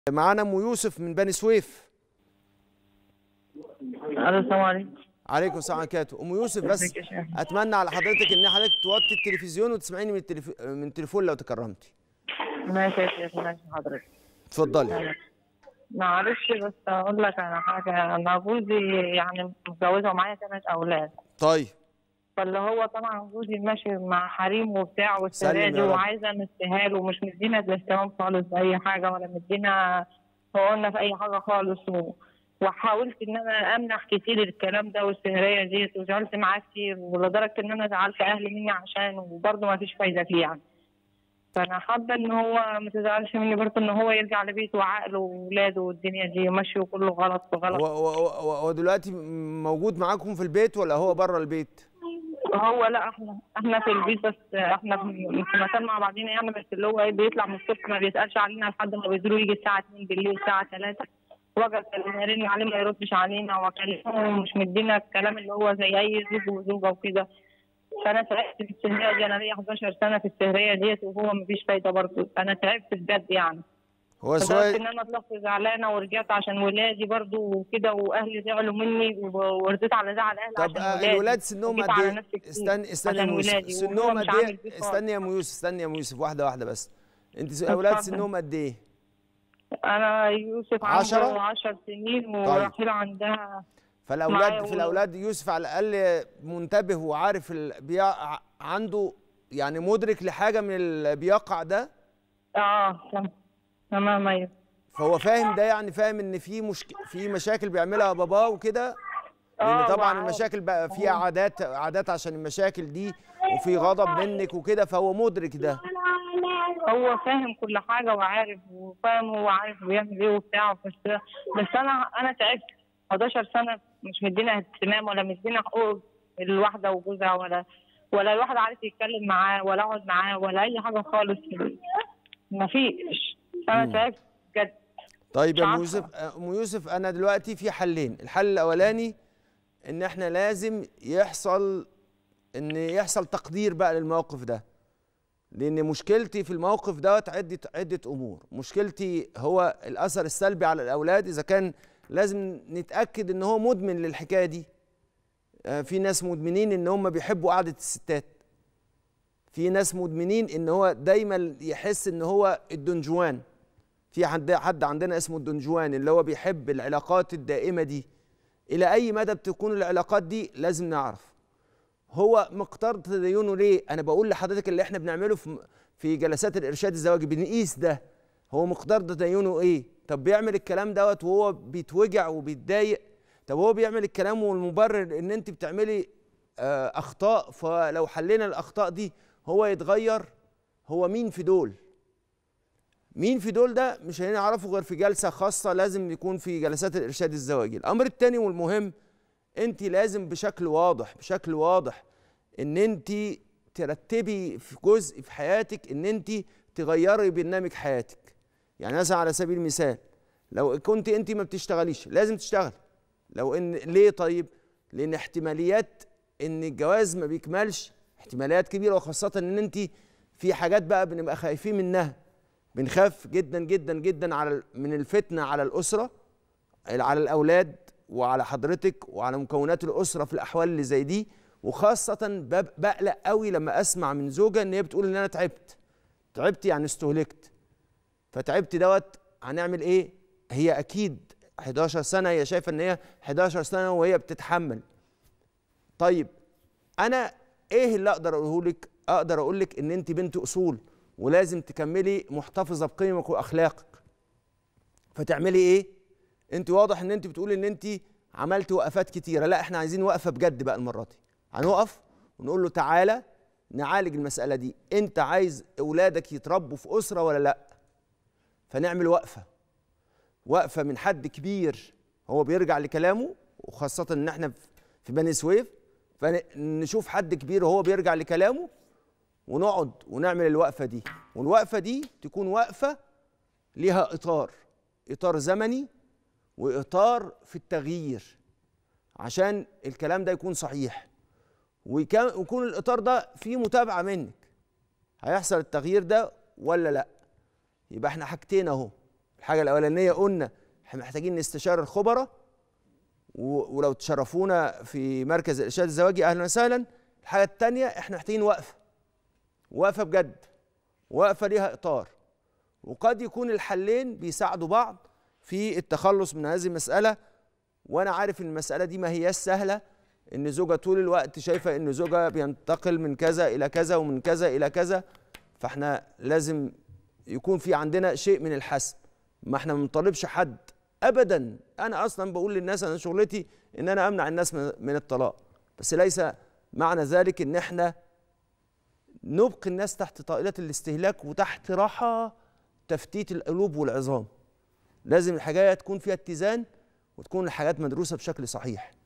معانا ام يوسف من بني سويف الو السلام عليكم عليكم السلام عليكم ام يوسف بس ازيك يا شيخ؟ اتمنى على حضرتك ان حضرتك توطي التلفزيون وتسمعيني من التليف... من التليفون لو تكرمتي ماشي يا شيخ ماشي حضرتك اتفضلي معلش بس اقول لك على حاجه انا جوزي يعني متجوزه ومعايا ثلاث اولاد طيب فاللي هو طبعا جوزي ماشي مع حريم وبتاع سلم والسراج يا رب. وعايزه نستاهله له ومش مدينا الاهتمام خالص باي حاجه ولا مدينا حقوقنا في اي حاجه خالص و... وحاولت ان انا امنح كتير الكلام ده والسهريه ديت وزعلت معاه كتير ولدرجه ان انا زعلت اهلي مني عشان وبرضه ما فيش فايده فيه يعني فانا حابه ان هو ما تزعلش مني برضه ان هو يرجع لبيته وعقله واولاده والدنيا دي ماشي وكله غلط هو وغلط هو هو هو دلوقتي موجود معاكم في البيت ولا هو بره البيت هو لا احنا احنا في البيت بس احنا في في مكان مع بعضينا يعني بس اللي هو ايه بيطلع من الصبح ما بيسالش علينا لحد ما بينزلوا يجي الساعه 2 بالليل الساعه 3 وجد ارن عليه ما يردش علينا واكلمه مش مدينا الكلام اللي هو زي اي زوج وزوجه وكده فانا تعبت في السهريه دي انا ليا 11 سنه في السهريه ديت وهو مفيش فايده برضه انا تعبت بجد يعني هو لدرجه سؤال ان انا طلعت زعلانه ورجعت عشان ولادي برضه وكده واهلي زعلوا مني و- ورضيت على زعل اهلي طب عشان آه، ولادي الولاد سنهم وجيت قد على ايه نفسي كتير استني استني يا عشان ام يوسف ولادي وهو سنهم مش قد عامل ايه فيه خالص. استني يا ام يوسف استني يا ام يوسف واحده واحده بس انت س- اولاد اتفضل. سنهم قد ايه انا يوسف عشرة؟ عنده 10 سنين ورحيل عندها فالاولاد معايا في و- الاولاد يوسف على الاقل منتبه وعارف ال... بيع... عنده يعني مدرك لحاجه من اللي بيقع ده اه تمام تمام ايوه فهو فاهم ده يعني فاهم ان في مشك... في مشاكل بيعملها باباه وكده لان آه، طبعا وعارف. المشاكل بقى فيها عادات عادات عشان المشاكل دي وفي غضب منك وكده فهو مدرك ده هو فاهم كل حاجه وعارف وفاهم هو عارف بيعمل ايه وبتاع بس بس انا انا تعبت 11 سنه مش مدينا اهتمام ولا مدينا حقوق الواحده وجوزها ولا ولا الواحد عارف يتكلم معاه ولا اقعد معاه ولا اي حاجه خالص مفيش انا تعبت بجد طيب يا مش ام عارفة. يوسف ام يوسف انا دلوقتي في حلين الحل الاولاني ان احنا لازم يحصل ان يحصل تقدير بقى للموقف ده لان مشكلتي في الموقف دوت عده عده امور مشكلتي هو الاثر السلبي على الاولاد اذا كان لازم نتاكد ان هو مدمن للحكايه دي آه، في ناس مدمنين ان هم بيحبوا قعده الستات في ناس مدمنين ان هو دايما يحس ان هو الدنجوان في حد حد عندنا اسمه الدنجوان اللي هو بيحب العلاقات الدائمه دي الى اي مدى بتكون العلاقات دي لازم نعرف هو مقدار تدينه ليه انا بقول لحضرتك اللي احنا بنعمله في في جلسات الارشاد الزواجي بنقيس ده هو مقدار تدينه ايه طب بيعمل الكلام دوت وهو بيتوجع وبيتضايق طب هو بيعمل الكلام والمبرر ان انت بتعملي آه، اخطاء فلو حلينا الاخطاء دي هو يتغير هو مين في دول مين في دول ده مش هنعرفه غير في جلسه خاصه لازم يكون في جلسات الارشاد الزواجي الامر الثاني والمهم انت لازم بشكل واضح بشكل واضح ان انت ترتبي في جزء في حياتك ان انت تغيري برنامج حياتك يعني مثلا على سبيل المثال لو كنت انت ما بتشتغليش لازم تشتغلي لو ان ليه طيب لان احتماليات ان الجواز ما بيكملش احتماليات كبيره وخاصه ان انت في حاجات بقى بنبقى خايفين منها بنخاف جدا جدا جدا على من الفتنه على الاسره على الاولاد وعلى حضرتك وعلى مكونات الاسره في الاحوال اللي زي دي وخاصه بب- بقلق قوي لما اسمع من زوجه ان هي بتقول ان انا تعبت تعبت يعني استهلكت فتعبت دوت هنعمل ايه هي اكيد 11 سنه هي شايفه ان هي 11 سنه وهي بتتحمل طيب انا ايه اللي اقدر اقوله لك اقدر اقول لك ان انت بنت اصول ولازم تكملي محتفظه بقيمك واخلاقك فتعملي ايه انت واضح ان انت بتقولي ان انت عملت وقفات كتيره لا احنا عايزين وقفه بجد بقى المره دي هنقف ونقول له تعالى نعالج المساله دي انت عايز اولادك يتربوا في اسره ولا لا فنعمل وقفه وقفه من حد كبير هو بيرجع لكلامه وخاصه ان احنا في- في بني سويف فنشوف حد كبير وهو بيرجع لكلامه ونقعد ونعمل الوقفه دي والوقفه دي تكون وقفه ليها اطار اطار زمني واطار في التغيير عشان الكلام ده يكون صحيح ويكا- ويكون الاطار ده فيه متابعه منك هيحصل التغيير ده ولا لا يبقى احنا حاجتين اهو الحاجه الاولانيه قلنا احنا محتاجين نستشار الخبراء و- ولو تشرفونا في مركز الارشاد الزواجي اهلا وسهلا الحاجه الثانيه احنا محتاجين وقفه وقفه بجد وقفه ليها اطار وقد يكون الحلين بيساعدوا بعض في التخلص من هذه المساله وانا عارف ان المساله دي ما هياش سهله ان زوجة طول الوقت شايفه ان زوجها بينتقل من كذا الى كذا ومن كذا الى كذا فاحنا لازم يكون في عندنا شيء من الحسم ما احنا ما بنطالبش حد ابدا انا اصلا بقول للناس انا شغلتي ان انا امنع الناس من من الطلاق بس ليس معنى ذلك ان احنا نبقي الناس تحت طائله الاستهلاك وتحت راحه تفتيت القلوب والعظام لازم الحاجات تكون فيها اتزان وتكون الحاجات مدروسه بشكل صحيح